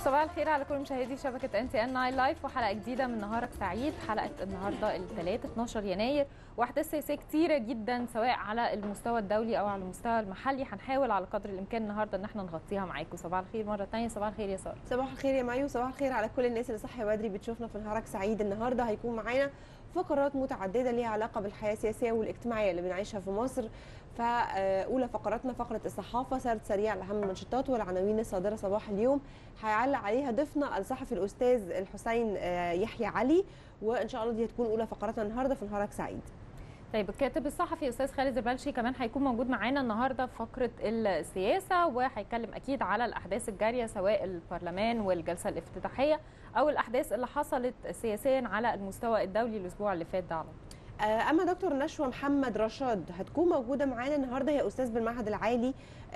صباح الخير على كل مشاهدي شبكة ان تي ان ناين لايف وحلقة جديدة من نهارك سعيد حلقة النهاردة الثلاث 12 يناير واحداث سياسية كتيرة جدا سواء على المستوى الدولي او على المستوى المحلي هنحاول على قدر الامكان النهاردة ان احنا نغطيها معاكم صباح الخير مرة ثانية صباح الخير يا سارة صباح الخير يا مايو صباح الخير على كل الناس اللي صاحيه بدري بتشوفنا في نهارك سعيد النهارده هيكون معانا فقرات متعدده ليها علاقه بالحياه السياسيه والاجتماعيه اللي بنعيشها في مصر فاولى فقراتنا فقره الصحافه سرد سريع لاهم المنشطات والعناوين الصادره صباح اليوم هيعلق عليها ضيفنا الصحفي الاستاذ الحسين يحيى علي وان شاء الله دي هتكون اولى فقراتنا النهارده في نهارك سعيد طيب الكاتب الصحفي استاذ خالد البلشي كمان هيكون موجود معانا النهارده في فقره السياسه وهيتكلم اكيد على الاحداث الجاريه سواء البرلمان والجلسه الافتتاحيه او الاحداث اللي حصلت سياسيا على المستوى الدولي الاسبوع اللي فات ده على اما دكتور نشوى محمد رشاد هتكون موجوده معانا النهارده هي استاذ بالمعهد العالي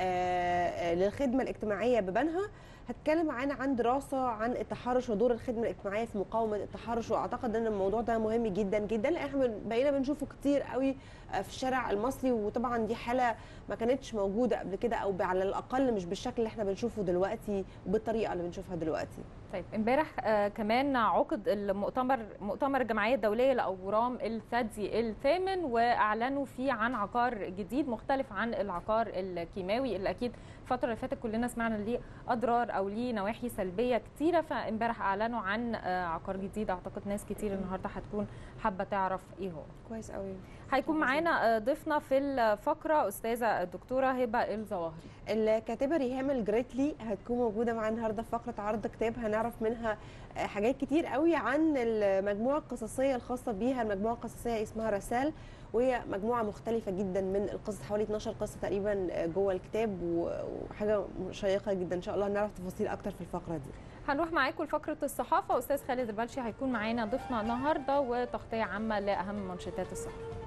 للخدمه الاجتماعيه ببنها هتكلم معانا عن دراسه عن التحرش ودور الخدمه الاجتماعيه في مقاومه التحرش واعتقد ان الموضوع ده مهم جدا جدا لان احنا بقينا بنشوفه كتير قوي في الشارع المصري وطبعا دي حاله ما كانتش موجوده قبل كده او على الاقل مش بالشكل اللي احنا بنشوفه دلوقتي وبالطريقه اللي بنشوفها دلوقتي طيب امبارح آه كمان عقد المؤتمر مؤتمر الجمعيه الدوليه لاورام الثدي الثامن واعلنوا فيه عن عقار جديد مختلف عن العقار الكيماوي اللي اكيد الفتره اللي فاتت كلنا سمعنا ليه اضرار او ليه نواحي سلبيه كتيره فامبارح اعلنوا عن آه عقار جديد اعتقد ناس كتير النهارده هتكون حابه تعرف ايه هو كويس قوي هيكون معانا ضيفنا في الفقره استاذه الدكتوره هبه الظواهري الكاتبه ريهام الجريتلي هتكون موجوده معانا النهارده في فقره عرض كتاب هنعرف منها حاجات كتير قوي عن المجموعه القصصيه الخاصه بيها المجموعه القصصيه اسمها رسال وهي مجموعه مختلفه جدا من القصص حوالي 12 قصه تقريبا جوه الكتاب وحاجه شيقه جدا ان شاء الله هنعرف تفاصيل اكتر في الفقره دي هنروح معاكم لفقره الصحافه استاذ خالد البلشي هيكون معانا ضيفنا النهارده وتغطيه عامه لاهم منشطات الصحافه